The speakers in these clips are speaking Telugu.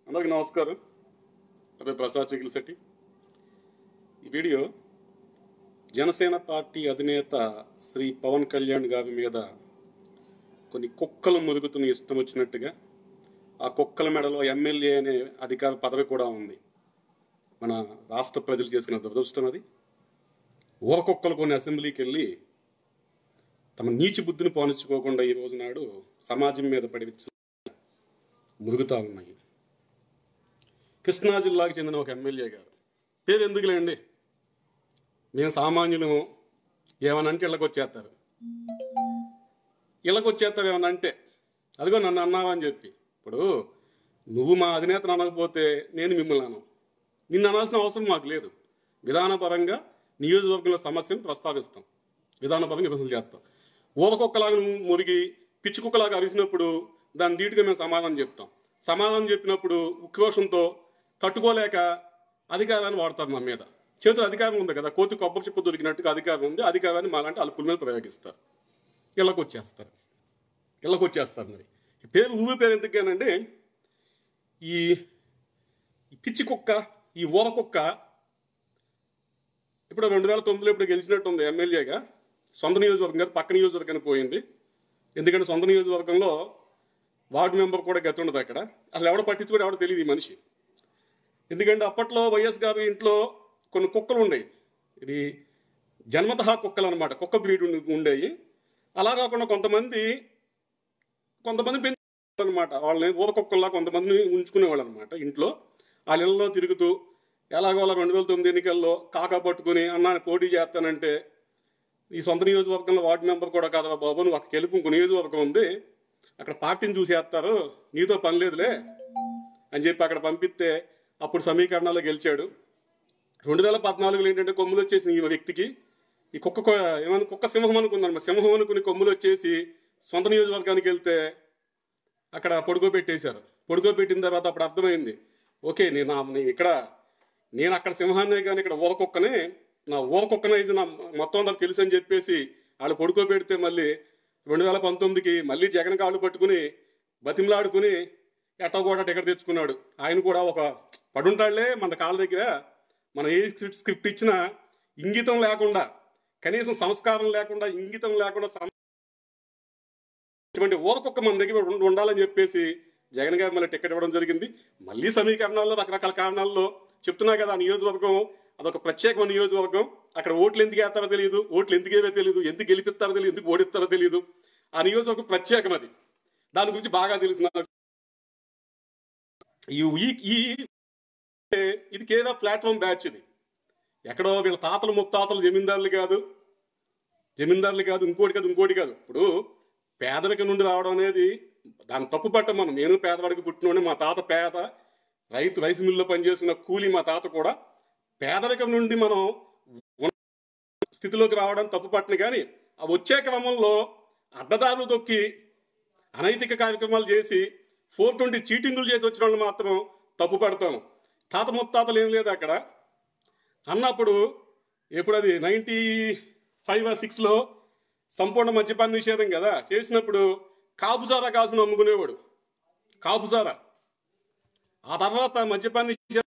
అందరికీ నమస్కారం నా పేరు ప్రసాద్ చికిల్శెట్టి ఈ వీడియో జనసేన పార్టీ అధినేత శ్రీ పవన్ కళ్యాణ్ గారి మీద కొన్ని కుక్కలు మురుగుతున్న ఇష్టం వచ్చినట్టుగా ఆ కుక్కల మెడలో ఎమ్మెల్యే అనే అధికార పదవి కూడా ఉంది మన రాష్ట్ర ప్రజలు చేసిన దురదృష్టం అది ఊర కుక్కలు కొన్ని అసెంబ్లీకి వెళ్ళి తమ నీచి బుద్ధిని పోనిచ్చుకోకుండా ఈ రోజు నాడు సమాజం మీద పడి విచ్చ- మురుగుతా ఉన్నాయి కృష్ణా జిల్లాకు చెందిన ఒక ఎమ్మెల్యే గారు పేరు ఎందుకులేండి మేము సామాన్యులము ఏమనంటే ఇళ్ళకి వచ్చేస్తారు ఇళ్ళకి వచ్చేస్తారు ఏమన్నా అంటే అదిగో నన్ను అన్నావని చెప్పి ఇప్పుడు నువ్వు మా అధినేతను అనకపోతే నేను మిమ్మల్ని అను నిన్ను అనాల్సిన అవసరం మాకు లేదు విధానపరంగా నియోజకవర్గంలో సమస్యను ప్రస్తావిస్తాం విధానపరంగా విమర్శలు చేస్తాం ఊరకొక్కలాగా నువ్వు మురిగి పిచ్చి కుక్కలాగా అరిసినప్పుడు దాని ధీటుగా మేము సమాధానం చెప్తాం సమాధానం చెప్పినప్పుడు ఉక్రోషంతో తట్టుకోలేక అధికారాన్ని వాడతారు మా మీద చేతులు అధికారం ఉంది కదా కోతి కొబ్బరి చెప్పు దొరికినట్టుగా అధికారం ఉంది అధికారాన్ని మాలాంటి అలుపుల మీద ప్రయోగిస్తారు ఇళ్ళకి వచ్చేస్తారు ఇళ్ళకి వచ్చేస్తారు మరి ఈ పేరు ఊరి పేరు ఎందుకేనంటే ఈ ఈ పిచ్చి కుక్క ఈ ఊర కుక్క ఇప్పుడు రెండు వేల తొమ్మిదిలో ఇప్పుడు గెలిచినట్టుంది ఎమ్మెల్యేగా సొంత నియోజకవర్గం కాదు పక్క నియోజకవర్గానికి పోయింది ఎందుకంటే సొంత నియోజకవర్గంలో వార్డు మెంబర్ కూడా గతి ఉండదు అక్కడ అసలు ఎవడో పట్టించుకోవడం ఎవడో తెలియదు ఈ మనిషి ఎందుకంటే అప్పట్లో వైఎస్ గారి ఇంట్లో కొన్ని కుక్కలు ఉండేవి ఇది జన్మతహా కుక్కలు అనమాట కుక్క బ్రీడ్ ఉండేవి అలా కాకుండా కొంతమంది కొంతమంది పెంచారనమాట వాళ్ళని ఊర కుక్కల్లా కొంతమందిని ఉంచుకునేవాళ్ళు అనమాట ఇంట్లో వాళ్ళ ఇళ్ళలో తిరుగుతూ ఎలాగోలా రెండు వేల తొమ్మిది ఎన్నికల్లో కాకా పట్టుకుని అన్న పోటీ చేస్తానంటే ఈ సొంత నియోజకవర్గంలో వార్డు మెంబర్ కూడా కాదా బాబు నువ్వు అక్కడ గెలుపు ఇంకో నియోజకవర్గం ఉంది అక్కడ పార్టీని చూసేస్తారు నీతో పని లేదులే అని చెప్పి అక్కడ పంపిస్తే అప్పుడు సమీకరణాల్లో గెలిచాడు రెండు వేల పద్నాలుగులో ఏంటంటే కొమ్ములు వచ్చేసి ఈ వ్యక్తికి ఈ కుక్క కొ- ఏమన్నా కుక్క సింహం అనుకుందన్నమాట సింహం అనుకుని కొమ్ములు వచ్చేసి సొంత నియోజకవర్గానికి వెళ్తే అక్కడ పొడుకోబెట్టేశారు పొడుకోబెట్టిన తర్వాత అప్పుడు అర్థమైంది ఓకే నేను ఆ- నేను ఇక్కడ నేను అక్కడ సింహాన్నే కానీ ఇక్కడ ఊర కుక్కనే నా ఊర కుక్కనే ఇది నా మొత్తం అంతా తెలుసు అని చెప్పేసి వాళ్ళు పొడుకోబెడితే మళ్ళీ రెండు వేల పంతొమ్మిదికి మళ్ళీ జగన్ కాళ్ళు పట్టుకుని బతిమలాడుకుని ఎట్టా కూడా టికెట్ తెచ్చుకున్నాడు ఆయన కూడా ఒక పడుంటాడులే మన కాళ్ళ దగ్గర మనం ఏ స్క్రిప్ట్ స్క్రిప్ట్ ఇచ్చినా ఇంగితం లేకుండా కనీసం సంస్కారం లేకుండా ఇంగితం లేకుండా సం- ఇటువంటి ఊరకొక్క మన దగ్గర ఉండ- ఉండాలని చెప్పేసి జగన్ గారు మళ్ళీ టికెట్ ఇవ్వడం జరిగింది మళ్ళీ సమీకరణాల్లో రకరకాల కారణాల్లో చెప్తున్నా కదా ఆ నియోజకవర్గం అదొక ప్రత్యేకమైన నియోజకవర్గం అక్కడ ఓట్లు ఎందుకు వేస్తారో తెలియదు ఓట్లు ఎందుకు వేవో తెలియదు ఎందుకు గెలిపిస్తారో తెలియదు ఎందుకు ఓడిస్తారో తెలియదు ఆ నియోజకవర్గం ప్రత్యేకం అది దాని గురించి బాగా తెలిసిన ఈ ఈ ఇది కేవలం ప్లాట్ఫామ్ బ్యాచ్ ఇది ఎక్కడో వీళ్ళ తాతలు ముత్తాతలు జమీందారులు కాదు జమీందారులు కాదు ఇంకోటి కాదు ఇంకోటి కాదు ఇప్పుడు పేదరికం నుండి రావడం అనేది దాన్ని తప్పు పట్టం మనం నేను పేదవాడికి పుట్టినోడే మా తాత పేద రైతు రైస్ మిల్లులో పనిచేసుకున్న కూలి మా తాత కూడా పేదరికం నుండి మనం ఉన్న స్థితిలోకి రావడం తప్పు పట్టను కానీ ఆ వచ్చే క్రమంలో అడ్డదారులు తొక్కి అనైతిక కార్యక్రమాలు చేసి ఫోర్ ట్వంటీ చీటింగులు చేసి వచ్చిన వాళ్ళు మాత్రం తప్పు పడతాం తాత ముత్తాతలు ఏం లేదు అక్కడ అన్నప్పుడు ఎప్పుడు అది నైంటీ ఫైవ్ సిక్స్లో సంపూర్ణ మద్యపాన నిషేధం కదా చేసినప్పుడు కాపుసారా కాసును అమ్ముకునేవాడు కాపుసారా ఆ తర్వాత మద్యపాన నిషేధం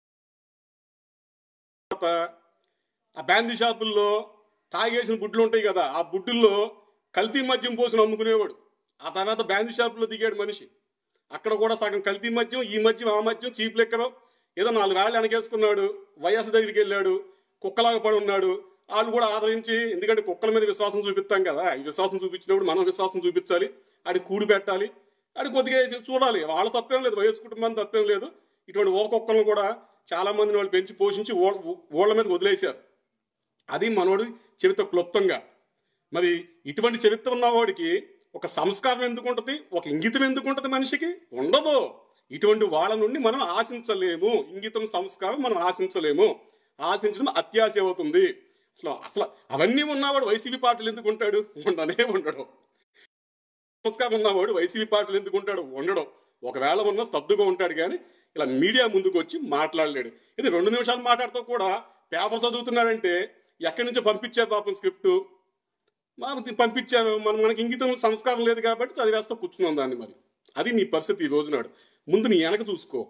తర్వాత ఆ బ్యాందీ షాపుల్లో తాగేసిన బుడ్లు ఉంటాయి కదా ఆ బుడ్డుల్లో కల్తీ మద్యం పోసిన అమ్ముకునేవాడు ఆ తర్వాత బ్యాందీ షాపులో దిగాడు మనిషి అక్కడ కూడా సగం కల్తీ మద్యం ఈ మద్యం ఆ మద్యం చీప్ లెక్కలో ఏదో నాలుగు రాళ్ళు వెనకేసుకున్నాడు వైఎస్ దగ్గరికి వెళ్ళాడు కుక్కలాగా పడి ఉన్నాడు వాళ్ళు కూడా ఆదరించి ఎందుకంటే కుక్కల మీద విశ్వాసం చూపిస్తాం కదా ఈ విశ్వాసం చూపించినప్పుడు మనం విశ్వాసం చూపించాలి ఆడి కూడి పెట్టాలి ఆడి కొద్దిగా చూడాలి వాళ్ళ తప్పేం లేదు వయసు కుటుంబానికి తప్పేం లేదు ఇటువంటి ఓ కుక్కలను కూడా చాలా మందిని వాళ్ళు పెంచి పోషించి ఓ- ఓళ్ళ మీద వదిలేశారు అది మనోడి చరిత్ర క్లుప్తంగా మరి ఇటువంటి చరిత్ర ఉన్నవాడికి ఒక సంస్కారం ఎందుకు ఉంటుంది ఒక ఇంగితం ఎందుకు ఉంటుంది మనిషికి ఉండదు ఇటువంటి వాళ్ళ నుండి మనం ఆశించలేము ఇంగితం సంస్కారం మనం ఆశించలేము ఆశించడం అత్యాశ అవుతుంది అసలు అసలు అవన్నీ ఉన్నవాడు వైసీపీ పార్టీలు ఎందుకు ఉంటాడు ఉండనే ఉండడు సంస్కారం ఉన్నవాడు వైసీపీ పార్టీలు ఎందుకు ఉంటాడు ఉండడం ఒకవేళ ఉన్న స్తబ్దుగా ఉంటాడు కానీ ఇలా మీడియా ముందుకు వచ్చి మాట్లాడలేడు ఇది రెండు నిమిషాలు మాట్లాడుతూ కూడా పేపర్ చదువుతున్నాడంటే ఎక్కడి నుంచో పంపించారు పాపం స్క్రిప్ట్ మరి పంపించారు మన మనకి ఇంగితం సంస్కారం లేదు కాబట్టి చదివేస్తా కూర్చున్నాం దాన్ని మరి అది నీ పరిస్థితి ఈ రోజునాడు ముందు నీ వెనక చూసుకో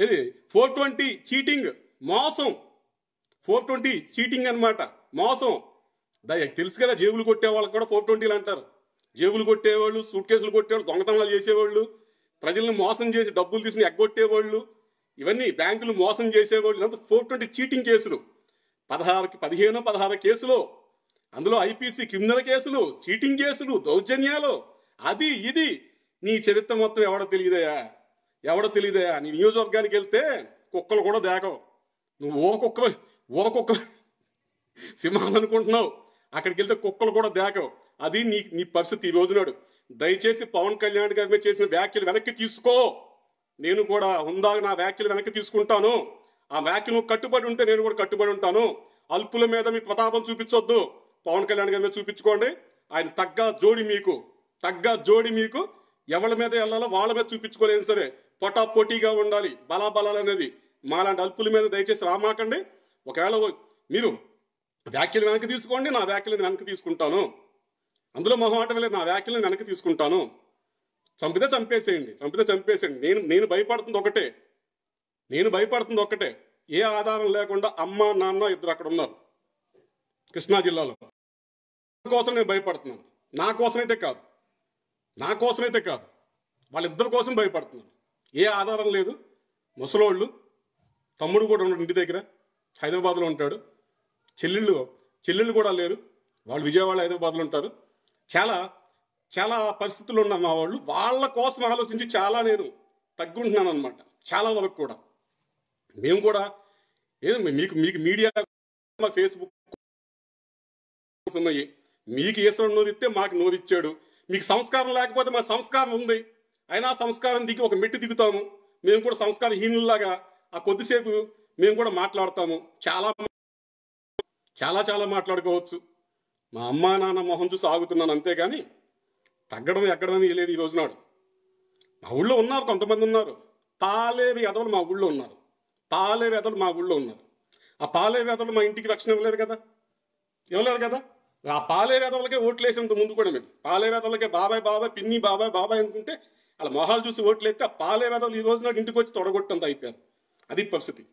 ఇది ఫోర్ ట్వంటీ చీటింగ్ మోసం ఫోర్ ట్వంటీ చీటింగ్ అనమాట మోసం దా తెలుసు కదా జేబులు కొట్టే వాళ్ళకి కూడా ఫోర్ ట్వంటీలు అంటారు జేబులు కొట్టేవాళ్ళు సూట్ కేసులు కొట్టేవాళ్ళు దొంగతనాలు చేసేవాళ్ళు ప్రజలను మోసం చేసి డబ్బులు తీసుకుని ఎగ్గొట్టేవాళ్ళు ఇవన్నీ బ్యాంకులు మోసం చేసేవాళ్ళు ఇదంతా ఫోర్ ట్వంటీ చీటింగ్ కేసులు పదహారుకి పదిహేను పదహారు కేసులు అందులో ఐపీసీ క్రిమినల్ కేసులు చీటింగ్ కేసులు దౌర్జన్యాలు అది ఇది నీ చరిత్ర మొత్తం ఎవడో తెలియదయా ఎవడో తెలియదయా నీ నియోజకవర్గానికి వెళ్తే కుక్కలు కూడా దేకవు నువ్వు ఓ కుక్క ఓ కుక్క సింహాలు అనుకుంటున్నావు అక్కడికి వెళ్తే కుక్కలు కూడా దేకవు అది నీ నీ పరిస్థితి ఈ రోజునాడు దయచేసి పవన్ కళ్యాణ్ గారి మీద చేసిన వ్యాఖ్యలు వెనక్కి తీసుకో నేను కూడా ఉందా నా వ్యాఖ్యలు వెనక్కి తీసుకుంటాను ఆ వ్యాఖ్యలు నువ్వు కట్టుబడి ఉంటే నేను కూడా కట్టుబడి ఉంటాను అల్పుల మీద మీ ప్రతాపం చూపించొద్దు పవన్ కళ్యాణ్ గారి మీద చూపించుకోండి ఆయన తగ్గ జోడి మీకు తగ్గ జోడి మీకు ఎవరి మీద వెళ్ళాలో వాళ్ళ మీద చూపించుకోలేదు సరే పొటా పోటీగా ఉండాలి బలాబలాలు అనేది మాలాంటి అల్పుల మీద దయచేసి రామాకండి ఒకవేళ మీరు వ్యాఖ్యలు వెనక్కి తీసుకోండి నా వ్యాఖ్యలను వెనక్కి తీసుకుంటాను అందులో మొహమాటం లేదు నా వ్యాఖ్యలను వెనక్కి తీసుకుంటాను చంపితే చంపేసేయండి చంపితే చంపేసేయండి నేను నేను భయపడుతుంది ఒకటే నేను భయపడుతుంది ఒకటే ఏ ఆధారం లేకుండా అమ్మ నాన్న ఇద్దరు అక్కడ ఉన్నారు కృష్ణా జిల్లాలో కోసం నేను భయపడుతున్నాను నా కోసమైతే కాదు నా కోసమైతే కాదు వాళ్ళిద్దరి కోసం భయపడుతున్నాను ఏ ఆధారం లేదు ముసలోళ్ళు తమ్ముడు కూడా ఉన్నాడు ఇంటి దగ్గర హైదరాబాద్లో ఉంటాడు చెల్లెళ్ళు చెల్లెళ్ళు కూడా లేరు వాళ్ళు విజయవాడ హైదరాబాద్లో ఉంటారు చాలా చాలా పరిస్థితులు ఉన్నారు మా వాళ్ళు వాళ్ళ కోసం ఆలోచించి చాలా నేను తగ్గుంటున్నాను అనమాట చాలా వరకు కూడా మేము కూడా ఏదో మీకు మీకు మీడియా ఫేస్బుక్ ఉన్నాయి మీకు ఈశ్వరుడు నోరిస్తే మాకు నోరిచ్చాడు మీకు సంస్కారం లేకపోతే మా సంస్కారం ఉంది అయినా సంస్కారం దిగి ఒక మెట్టు దిగుతాము మేము కూడా సంస్కార హీనుల్లాగా ఆ కొద్దిసేపు మేము కూడా మాట్లాడతాము చాలా చాలా చాలా మాట్లాడుకోవచ్చు మా అమ్మా నాన్న మొహం చూసి ఆగుతున్నాను అంతేగాని తగ్గడం ఎక్కడం అని లేదు ఈ రోజునాడు మా ఊళ్ళో ఉన్నారు కొంతమంది ఉన్నారు పాలేవి ఎదవలు మా ఊళ్ళో ఉన్నారు పాలేవి ఎదవలు మా ఊళ్ళో ఉన్నారు ఆ పాలేవి ఎదవలు మా ఇంటికి రక్షణ ఇవ్వలేరు కదా ఇవ్వలేరు కదా ఆ పాలే వేదవులకే ఓట్లు వేసేంత ముందు కూడా మేము పాలే వేదవులకే బాబాయ్ బాబాయ్ పిన్ని బాబాయ్ బాబాయ్ అనుకుంటే వాళ్ళ మొహాలు చూసి ఓట్లు ఎత్తే ఆ పాలే వేదవులు ఈ రోజు నాడు ఇంటికి వచ్చి తొడగొట్టంత అయిపోయారు అది పరిస్థితి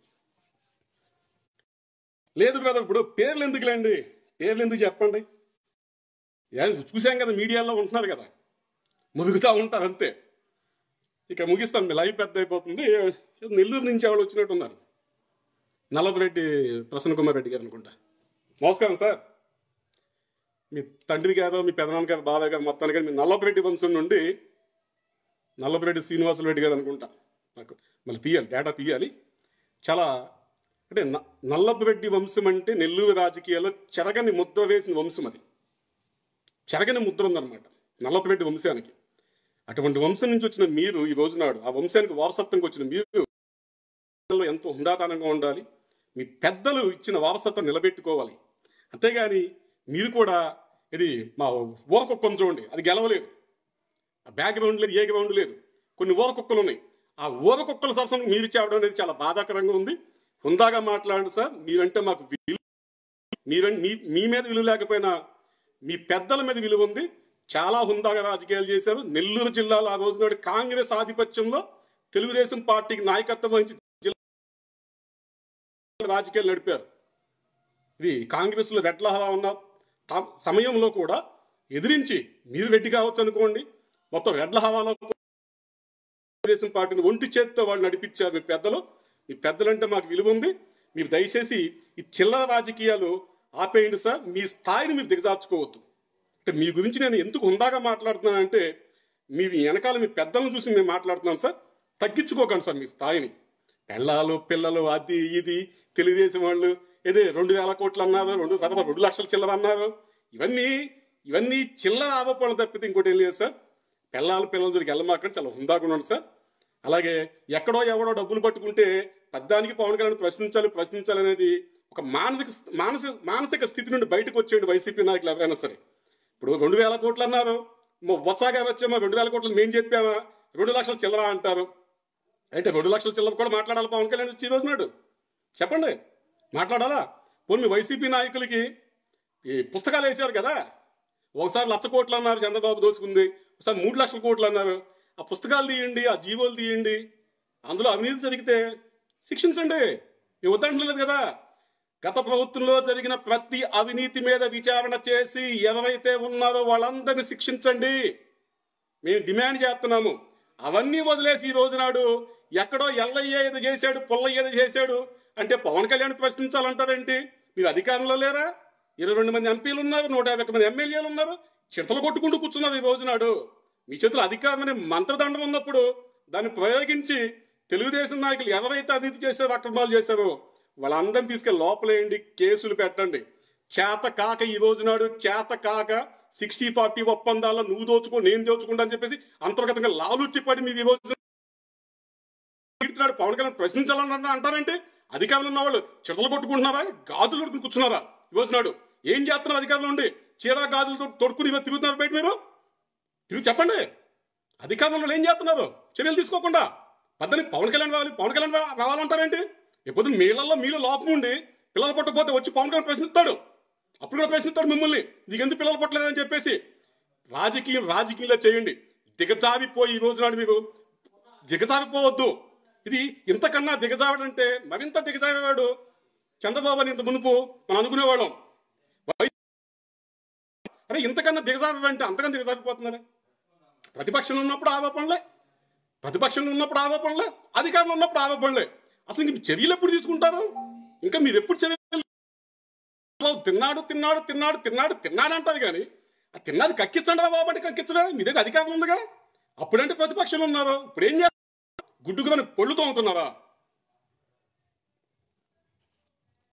లేదు బ్రదర్ ఇప్పుడు పేర్లు ఎందుకులేండి పేర్లు ఎందుకు చెప్పండి ఏ, చూసాం కదా మీడియాలో ఉంటున్నారు కదా మురుగుతూ ఉంటారు అంతే ఇక ముగిస్తాం మీ లైవ్ పెద్ద అయిపోతుంది నెల్లూరు నుంచి ఎవరు వచ్చినట్టు ఉన్నారు నల్లపరెడ్డి ప్రసన్న కుమార్ రెడ్డి గారు అనుకుంటా నమస్కారం సార్ మీ తండ్రి గారు మీ పెదనాన్న గారు బాబాయ్ గారు మొత్తానికి గారు మీ నల్లపరెడ్డి వంశం నుండి నల్లపరెడ్డి శ్రీనివాసులు రెడ్డి గారు అనుకుంటా నాకు మళ్ళీ తీయాలి డేటా తీయాలి చాలా అంటే న- నల్లపరెడ్డి వంశం అంటే నెల్లూరు రాజకీయాల్లో చెరగని ముద్ర వేసిన వంశం అది చెరగని ముద్ర ఉందన్నమాట నల్లపరెడ్డి వంశానికి అటువంటి వంశం నుంచి వచ్చిన మీరు ఈ రోజునాడు ఆ వంశానికి వారసత్వంకి వచ్చిన మీరు ఎంతో హుందాతనంగా ఉండాలి మీ పెద్దలు ఇచ్చిన వారసత్వం నిలబెట్టుకోవాలి అంతేగాని మీరు కూడా ఇది మా ఊర కుక్కను చూడండి అది గెలవలేదు ఆ బ్యాక్గ్రౌండ్ లేదు ఏ గ్రౌండ్ లేదు కొన్ని ఊర కుక్కలు ఉన్నాయి ఆ ఊర కుక్కల సరసన మీరు చేయడం అనేది చాలా బాధాకరంగా ఉంది హుందాగా మాట్లాడండి సార్ మీరంటే మాకు విలువ మీరంటే మీ మీ మీద విలువ లేకపోయినా మీ పెద్దల మీద విలువ ఉంది చాలా హుందాగా రాజకీయాలు చేశారు నెల్లూరు జిల్లాలో ఆ రోజు నాడు కాంగ్రెస్ ఆధిపత్యంలో తెలుగుదేశం పార్టీకి నాయకత్వం వహించి జిల్లా రాజకీయాలు నడిపారు ఇది కాంగ్రెస్ లో రెడ్ల హవా ఉన్న తా- సమయంలో కూడా ఎదిరించి మీరు రెడ్డి కావచ్చు అనుకోండి మొత్తం రెడ్ల హవాలో తెలుగుదేశం పార్టీని ఒంటి చేత్తో వాళ్ళు నడిపించారు మీ పెద్దలు మీ పెద్దలంటే మాకు విలువ ఉంది మీరు దయచేసి ఈ చిల్లర రాజకీయాలు ఆపేయండి సార్ మీ స్థాయిని మీరు దిగజార్చుకోవద్దు అంటే మీ గురించి నేను ఎందుకు హుందాగా మాట్లాడుతున్నానంటే మీ వెనకాల మీ పెద్దలను చూసి నేను మాట్లాడుతున్నాను సార్ తగ్గించుకోకండి సార్ మీ స్థాయిని పెళ్ళాలు పిల్లలు అది ఇది తెలుగుదేశం వాళ్ళు ఏదే రెండు వేల కోట్లు అన్నారు రెండు తర్వాత రెండు లక్షల చిల్లర అన్నారు ఇవన్నీ ఇవన్నీ చిల్లర ఆరోపణలు తప్పితే ఇంకోటి ఏం లేదు సార్ పిల్లలు పిల్లల దగ్గరికి వెళ్ళమాకండి చాలా హుందాగా ఉన్నాడు సార్ అలాగే ఎక్కడో ఎవడో డబ్బులు పట్టుకుంటే పెద్దానికి పవన్ కళ్యాణ్ ప్రశ్నించాలి ప్రశ్నించాలి అనేది ఒక మానసిక మానసిక మానసిక స్థితి నుండి బయటకు వచ్చేయండి వైసీపీ నాయకులు ఎవరైనా సరే ఇప్పుడు రెండు వేల కోట్లు అన్నారు వత్సాగా వచ్చామా రెండు వేల కోట్లు మేము చెప్పామా రెండు లక్షల చిల్లర అంటారు అంటే రెండు లక్షల చిల్లర కూడా మాట్లాడాలి పవన్ కళ్యాణ్ వచ్చి ఈ రోజు నాడు చెప్పండి మాట్లాడాలా పోనీ మీ వైసీపీ నాయకులకి ఈ పుస్తకాలు వేసారు కదా ఒకసారి లక్ష కోట్లు అన్నారు చంద్రబాబు దోచుకుంది ఒకసారి మూడు లక్షల కోట్లు అన్నారు ఆ పుస్తకాలు తీయండి ఆ జీవోలు తీయండి అందులో అవినీతి జరిగితే శిక్షించండి మేము వద్దంటలేదు కదా గత ప్రభుత్వంలో జరిగిన ప్రతి అవినీతి మీద విచారణ చేసి ఎవరైతే ఉన్నారో వాళ్ళందరినీ శిక్షించండి మేము డిమాండ్ చేస్తున్నాము అవన్నీ వదిలేసి ఈ రోజు నాడు ఎక్కడో ఎల్లయ్య ఏదో చేశాడు పుల్లయ్య ఏదో చేశాడు అంటే పవన్ కళ్యాణ్ ప్రశ్నించాలంటారేంటి మీరు అధికారంలో లేరా ఇరవై రెండు మంది ఎంపీలు ఉన్నారు నూట యాభై ఒక్క మంది ఎమ్మెల్యేలు ఉన్నారు చిడతలు కొట్టుకుంటూ కూర్చున్నారు ఈ రోజు నాడు మీ చేతులు అధికారం అనే మంత్రదండం ఉన్నప్పుడు దాన్ని ప్రయోగించి తెలుగుదేశం నాయకులు ఎవరైతే అవినీతి చేశారో అక్రమాలు చేశారో వాళ్ళందరినీ తీసుకెళ్ళి లోపలేయండి కేసులు పెట్టండి చేత కాక ఈ రోజు నాడు చేత కాక సిక్స్టీ ఫార్టీ ఒప్పందాల్లో నువ్వు దోచుకో నేను దోచుకుంటా అని చెప్పేసి అంతర్గతంగా లాలుచ్చి పడి మీరు ఈ రోజు తిడుతున్నాడు పవన్ కళ్యాణ్ ప్రశ్నించాలని అంట- అంటారంటే అధికారంలో ఉన్న వాళ్ళు చిడలు కొట్టుకుంటున్నారా గాజులు కొట్టుకుని కూర్చున్నారా ఈ రోజు నాడు ఏం చేస్తున్నారు అధికారంలో ఉండి చీర గాజులతో తొడుక్కుని ఇవి తిరుగుతున్నారు బయట మీరు తిరిగి చెప్పండి అధికారంలో ఏం చేస్తున్నారు చర్యలు తీసుకోకుండా పద్దని పవన్ కళ్యాణ్ రావాలి పవన్ కళ్యాణ్ రా- రావాలంటారేంటి ఎప్పుడు మీళ్ళల్లో మీలో లోపం ఉండి పిల్లలు పట్టకపోతే వచ్చి పవన్ కళ్యాణ్ ప్రశ్నిస్తాడు అప్పుడు కూడా ప్రశ్నిస్తాడు మిమ్మల్ని నీకు ఎందుకు పిల్లలు పట్టలేదని చెప్పేసి రాజకీయం రాజకీయంలో చేయండి దిగజారిపోయి ఈ రోజు నాడు మీరు దిగజారిపోవద్దు ఇది ఇంతకన్నా దిగజావడంటే మరింత దిగజారేవాడు చంద్రబాబు అని ఇంత మునుపు మనం అనుకునేవాళ్ళం వై- అరే ఇంతకన్నా దిగజారంటే అంతకన్నా దిగజారిపోతున్నారా ప్రతిపక్షంలో ఉన్నప్పుడు ఆరోపణలే ప్రతిపక్షంలో ఉన్నప్పుడు ఆరోపణలే అధికారంలో ఉన్నప్పుడు ఆరోపణలే అసలు ఇంక మీ చర్యలు ఎప్పుడు తీసుకుంటారు ఇంకా మీరు ఎప్పుడు చర్యలు బాబు తిన్నాడు తిన్నాడు తిన్నాడు తిన్నాడు తిన్నాడు అంటారు కానీ ఆ తిన్నది కక్కించండి రా బాబు అంటే కక్కించరా మీ దగ్గర అధికారం ఉందిగా అప్పుడంటే ప్రతిపక్షంలో ఉన్నారు ఇప్పుడు ఏం చేస్తారు గుడ్డుగా పళ్ళు తోముతున్నారా